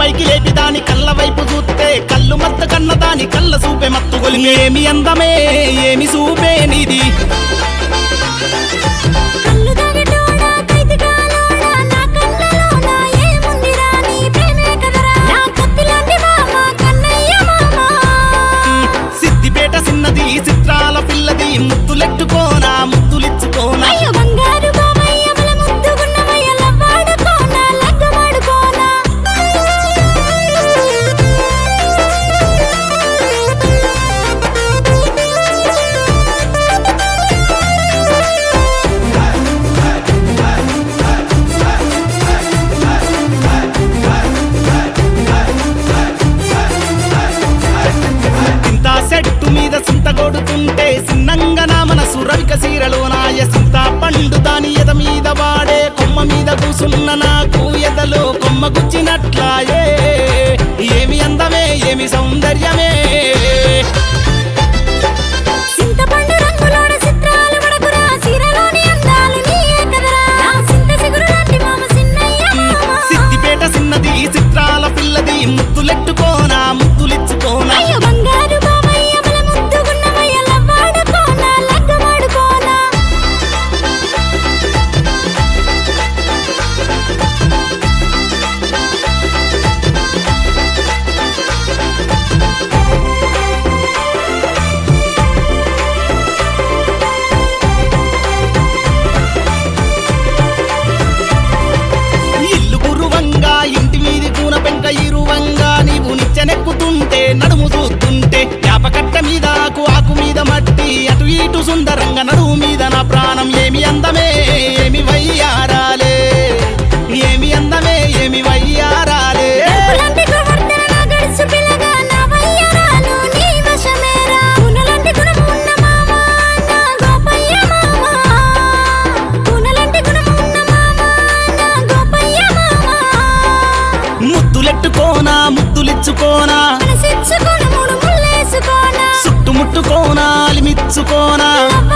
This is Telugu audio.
పైకి లేపి దాని కళ్ళ వైపు చూస్తే కళ్ళు మత్త కన్న దాని కళ్ళ సూపే మత్తు గొలిమి ఏమి అందమే ఏమి సూపే నీది కళ్ళు తాగేటోడా, కైతికాలోడా, నా కళ్ళలోన ఏముందిరా నీ ప్రేమే కదరా. నా కత్తిలాంటి మామ, కన్నయ్య మామ. సిద్దిపేట సిన్నది చిత్రాల పిల్లది ముద్దులెట్టుకోనా ముద్దులిచ్చుకోనా అయ్యో బంగారు బావయ్య, మన ముద్దుగున్నవయ్య, లవ్వాడుకోనా, లగ్గమాడుకోనా. ఇంత సెట్టు మీద సింత కొడుతుంటే సిన్నంగా నా మనసు రవిక సీరలో నాయ సింత పండు దాని ఎద మీద వాడే కొమ్మ మీద కూసున్న నాకు ఎదలో కొమ్మ గుచ్చినట్లాయే ఏమి అందమే ఏమి సౌందర్యమే చింతపండు రంగులోన చిత్రాలు మడకురా, చీరలోని అందాలు నీయే కదరా. నా చింత చిగురు లాంటి మామ, చిన్నయ్య మామ. సిద్దిపేట సిన్నది చిత్రాల పిల్లది ముద్దులెట్టుకోనా ముద్దులిచ్చుకోనా అయ్యో బంగారు బావయ్య, మన ముద్దుగున్నవయ్య, లవ్వాడుకోనా, లగ్గమాడుకోనా. ఇల్లు గురువంగా ఇంటి మీది కూన పెంక ఇరువంగా నీవు నిచ్చెనెక్కుతుంటే నడుము చూస్తుంటే యాపకట్ట మీద ఆకు ఆకు మీద మట్టి అటు ఇటు సుందరంగా నడుము మీద నా ప్రాణం ఏమి అందమే ఏమి వయ్యారాలే ఏమి అందమే ఏమి వయ్యారాలే గడుపులాంటి గోవర్ధన నా గడుసు పిల్లగా, నా వయ్యారాలు నీ వశమేరా. పూనలాంటి గుణము ఉన్న మామ, నా గోపయ్య మామ. పూనలాంటి గుణము ఉన్న మామ, నా గోపయ్య మామ. ముద్దులెట్టుకోనా ముద్దులిచ్చుకోనా మనసిచ్చుకొని మూడు ముళ్ళేసుకోనా చుట్టుముట్టుకోనా అలిమిచ్చుకోనా లవ్వ